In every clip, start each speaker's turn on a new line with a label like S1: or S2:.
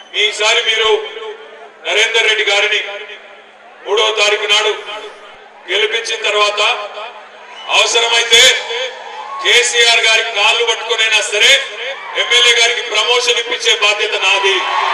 S1: ఈసారి మీరు నరేందర్ రెడ్డి గారిని మూడవ తారీఖు నాడు గెలిపించిన తర్వాత అవసరమైతే కేసీఆర్ గారి కాళ్ళు పట్టుకునైనా సరే ఎమ్మెల్యే గారికి ప్రమోషన్ ఇప్పించే బాధ్యత నాది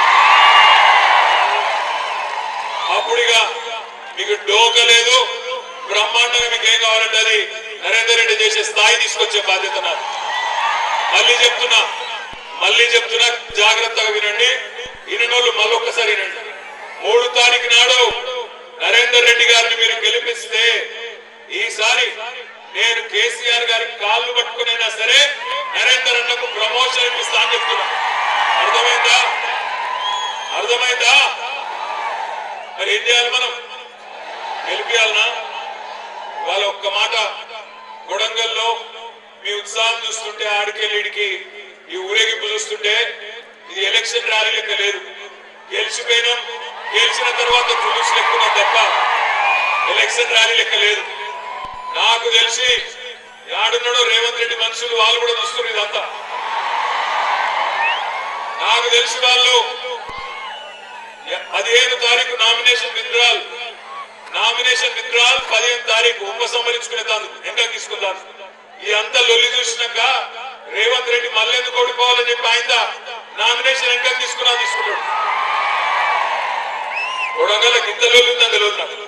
S1: అప్పుడుగా మీకు డోక లేదు బ్రహ్మాండంగా మీకు ఏం కావాలంటే అది నరేందర్ రెడ్డి చేసే స్థాయి తీసుకొచ్చే బాధ్యత నాది మళ్ళీ చెప్తున్నా మళ్ళీ చెప్తున్నా జాగ్రత్తగా వినండి ఇన్నోళ్ళు మళ్ళొక్కసారి వినండి మూడు తారీఖు నాడు నరేందర్ రెడ్డి గారిని మీరు గెలిపిస్తే ఈసారి నేను కేసీఆర్ గారి కాళ్ళు పట్టుకునైనా సరే నరేందర్ అన్నకు ప్రమోషన్ ఇప్పిస్తా అని చెప్తున్నా అర్థమైందా అర్థమైందా మరి ఏం చేయాలి మనం గెలిపియాలనా వాళ్ళ ఒక్క మాట కొడంగల్లో మీ ఉత్సాహం చూస్తుంటే ఆడికెళ్ళిడికి ఈ ఊరేగింపు చూస్తుంటే ఇది ఎలక్షన్ ర్యాలీ లెక్క లేదు గెలిచిపోయినాం గెలిచిన తర్వాత తులుసు లెక్కున్నాం తప్ప ఎలక్షన్ ర్యాలీ లెక్క లేదు నాకు తెలిసి యాడున్నాడో రేవంత్ రెడ్డి మనుషులు వాళ్ళు కూడా చూస్తున్నారు ఇదంతా నాకు తెలిసి వాళ్ళు పదిహేను తారీఖు నామినేషన్ విత్డ్రాల్ నామినేషన్ విత్డ్రాల్ పదిహేను తారీఖు ఉపసంహరించుకునే తాను ఎంగా తీసుకుందాను ఈ అంతా లొల్లి చూసినాక రేవంత్ రెడ్డి మళ్ళెందుకు ఓడిపోవాలని చెప్పి ఆయన నామినేషన్ ఎంకా తీసుకున్నా తీసుకున్నాడు కొడంగల్కి ఇంత లొల్లి ఉందని తెలియదు నాకు